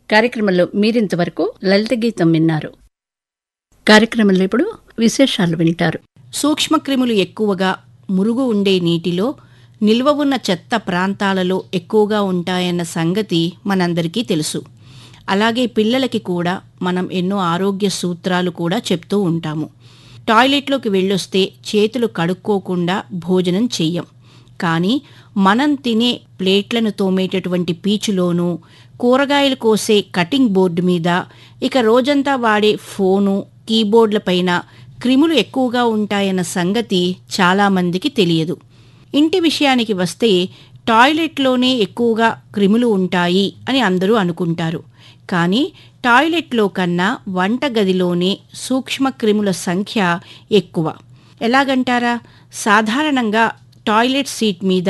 కార్యక్రమంలో మీరింతవరకు లలిత గీతం విన్నారు కార్యక్రమంలో ఇప్పుడు విశేషాలు వింటారు సూక్ష్మక్రిములు ఎక్కువగా మురుగు ఉండే నీటిలో నిల్వ ఉన్న చెత్త ప్రాంతాలలో ఎక్కువగా ఉంటాయన్న సంగతి మనందరికీ తెలుసు అలాగే పిల్లలకి కూడా మనం ఎన్నో ఆరోగ్య సూత్రాలు కూడా చెప్తూ ఉంటాము టాయిలెట్లోకి వెళ్ళొస్తే చేతులు కడుక్కోకుండా భోజనం చెయ్యం కానీ మనం తినే ప్లేట్లను తోమేటటువంటి పీచులోనూ కూరగాయలు కోసే కటింగ్ బోర్డు మీద ఇక రోజంతా వాడే ఫోను కీబోర్డులపైన క్రిములు ఎక్కువగా ఉంటాయన్న సంగతి చాలామందికి తెలియదు ఇంటి విషయానికి వస్తే టాయిలెట్లోనే ఎక్కువగా క్రిములు ఉంటాయి అని అందరూ అనుకుంటారు కానీ టాయిలెట్లో కన్నా వంటగదిలోనే సూక్ష్మ క్రిముల సంఖ్య ఎక్కువ ఎలాగంటారా సాధారణంగా టాయిలెట్ సీట్ మీద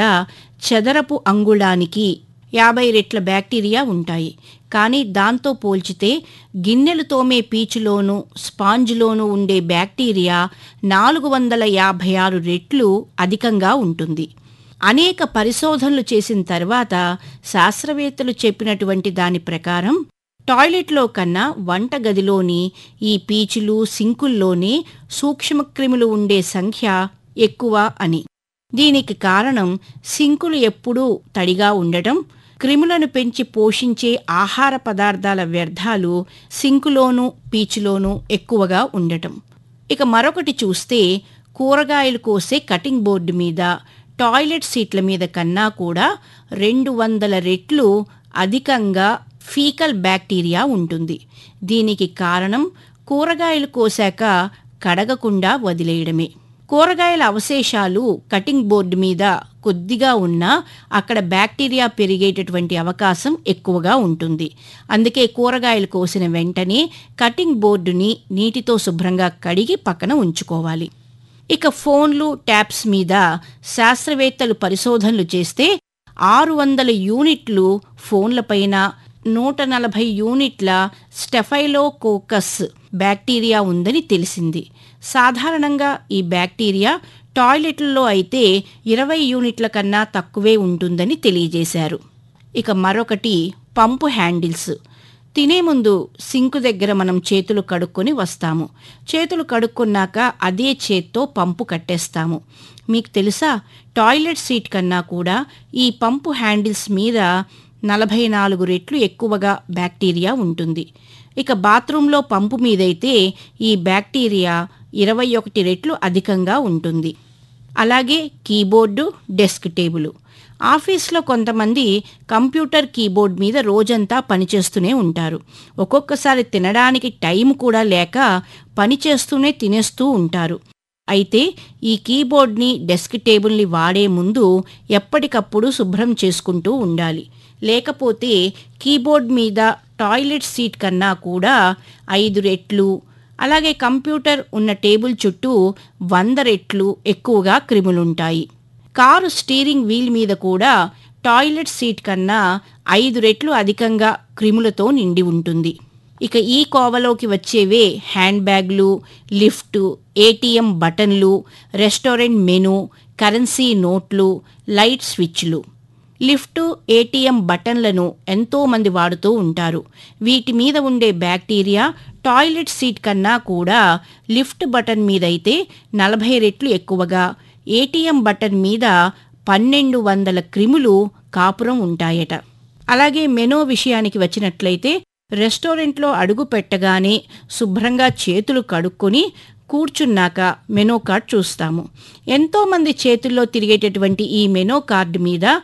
చదరపు అంగుళానికి యాభై రెట్ల బ్యాక్టీరియా ఉంటాయి కానీ దాంతో పోల్చితే గిన్నెలు తోమే పీచులోనూ స్పాంజ్లోనూ ఉండే బ్యాక్టీరియా నాలుగు వందల యాభై ఆరు రెట్లు అధికంగా ఉంటుంది అనేక పరిశోధనలు చేసిన తర్వాత శాస్త్రవేత్తలు చెప్పినటువంటి దాని ప్రకారం టాయిలెట్లో కన్నా వంటగదిలోని ఈ పీచులు సింకుల్లోనే సూక్ష్మక్రిములు ఉండే సంఖ్య ఎక్కువ అని దీనికి కారణం సింకులు ఎప్పుడూ తడిగా ఉండటం క్రిములను పెంచి పోషించే ఆహార పదార్థాల వ్యర్థాలు సింకులోనూ పీచులోనూ ఎక్కువగా ఉండటం ఇక మరొకటి చూస్తే కూరగాయలు కోసే కటింగ్ బోర్డు మీద టాయిలెట్ సీట్ల మీద కన్నా కూడా రెండు వందల రెట్లు అధికంగా ఫీకల్ బ్యాక్టీరియా ఉంటుంది దీనికి కారణం కూరగాయలు కోసాక కడగకుండా వదిలేయడమే కూరగాయల అవశేషాలు కటింగ్ బోర్డు మీద కొద్దిగా ఉన్నా అక్కడ బ్యాక్టీరియా పెరిగేటటువంటి అవకాశం ఎక్కువగా ఉంటుంది అందుకే కూరగాయలు కోసిన వెంటనే కటింగ్ బోర్డుని నీటితో శుభ్రంగా కడిగి పక్కన ఉంచుకోవాలి ఇక ఫోన్లు ట్యాబ్స్ మీద శాస్త్రవేత్తలు పరిశోధనలు చేస్తే ఆరు వందల యూనిట్లు ఫోన్లపైన నూట నలభై యూనిట్ల స్టెఫైలోకోకస్ బ్యాక్టీరియా ఉందని తెలిసింది సాధారణంగా ఈ బ్యాక్టీరియా టాయిలెట్లలో అయితే ఇరవై యూనిట్ల కన్నా తక్కువే ఉంటుందని తెలియజేశారు ఇక మరొకటి పంపు హ్యాండిల్స్ తినే ముందు సింకు దగ్గర మనం చేతులు కడుక్కొని వస్తాము చేతులు కడుక్కున్నాక అదే చేత్తో పంపు కట్టేస్తాము మీకు తెలుసా టాయిలెట్ సీట్ కన్నా కూడా ఈ పంపు హ్యాండిల్స్ మీద నలభై నాలుగు రెట్లు ఎక్కువగా బ్యాక్టీరియా ఉంటుంది ఇక బాత్రూంలో పంపు మీదైతే ఈ బ్యాక్టీరియా ఇరవై ఒకటి రెట్లు అధికంగా ఉంటుంది అలాగే కీబోర్డు డెస్క్ టేబుల్ ఆఫీస్లో కొంతమంది కంప్యూటర్ కీబోర్డ్ మీద రోజంతా పనిచేస్తూనే ఉంటారు ఒక్కొక్కసారి తినడానికి టైం కూడా లేక పనిచేస్తూనే తినేస్తూ ఉంటారు అయితే ఈ కీబోర్డ్ని డెస్క్ టేబుల్ని వాడే ముందు ఎప్పటికప్పుడు శుభ్రం చేసుకుంటూ ఉండాలి లేకపోతే కీబోర్డ్ మీద టాయిలెట్ సీట్ కన్నా కూడా ఐదు రెట్లు అలాగే కంప్యూటర్ ఉన్న టేబుల్ చుట్టూ వంద రెట్లు ఎక్కువగా క్రిములుంటాయి కారు స్టీరింగ్ వీల్ మీద కూడా టాయిలెట్ సీట్ కన్నా ఐదు రెట్లు అధికంగా క్రిములతో నిండి ఉంటుంది ఇక ఈ కోవలోకి వచ్చేవే హ్యాండ్ బ్యాగ్లు లిఫ్ట్ ఏటీఎం బటన్లు రెస్టారెంట్ మెను కరెన్సీ నోట్లు లైట్ స్విచ్లు లిఫ్ట్ ఏటీఎం బటన్లను ఎంతోమంది వాడుతూ ఉంటారు వీటి మీద ఉండే బ్యాక్టీరియా టాయిలెట్ సీట్ కన్నా కూడా లిఫ్ట్ బటన్ మీదైతే నలభై రెట్లు ఎక్కువగా ఏటీఎం బటన్ మీద పన్నెండు వందల క్రిములు కాపురం ఉంటాయట అలాగే మెనో విషయానికి వచ్చినట్లయితే రెస్టారెంట్లో అడుగు పెట్టగానే శుభ్రంగా చేతులు కడుక్కొని కూర్చున్నాక మెనో కార్డ్ చూస్తాము ఎంతోమంది చేతుల్లో తిరిగేటటువంటి ఈ మెనో కార్డు మీద